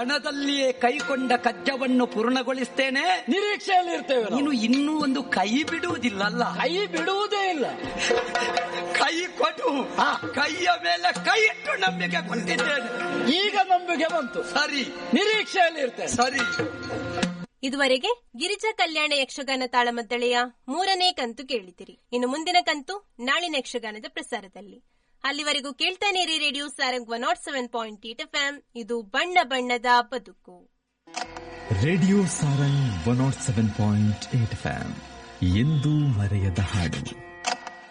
ಕ್ಷಣದಲ್ಲಿಯೇ ಕೈಕೊಂಡ ಕಜ್ಜವನ್ನು ಪೂರ್ಣಗೊಳಿಸ್ತೇನೆ ನಿರೀಕ್ಷೆಯಲ್ಲಿ ಇರ್ತೇವೆ ನಾವು. ನೀನು ಇನ್ನೂ ಒಂದು ಕೈ ಬಿಡುವುದಿಲ್ಲಲ್ಲ ಕೈ ಬಿಡುವುದೇ ಇಲ್ಲ ಕೈ ಕೊಡು ಹಾ. ಕೈಯ ಮೇಲೆ ಕೈ ಇಟ್ಟು ನಂಬಿಕೆ ಕೊಟ್ಟಿದ್ದೇನೆ ಈಗ ನಂಬಿಕೆ ಬಂತು ಸರಿ ನಿರೀಕ್ಷೆಯಲ್ಲಿ ಇರ್ತೇನೆ ಸರಿ ಇದುವರೆಗೆ ಗಿರಿಜಾ ಕಲ್ಯಾಣ ಯಕ್ಷಗಾನ ತಾಳಮದ್ದಳೆಯ ಮೂರನೇ ಕಂತು ಕೇಳಿದಿರಿ ಇನ್ನು ಮುಂದಿನ ಕಂತು ನಾಳಿನ ಯಕ್ಷಗಾನದ ಪ್ರಸಾರದಲ್ಲಿ ಅಲ್ಲಿವರೆಗೂ ಕೇಳ್ತಾನೆ ರೀ radio Sarang one not seven point eight F ಇದು ಬಣ್ಣ ಬಣ್ಣದ ಬದುಕು radio Sarang one not seven point eight FM ಎಂದೂ ಮರೆಯದ ಹಾಡು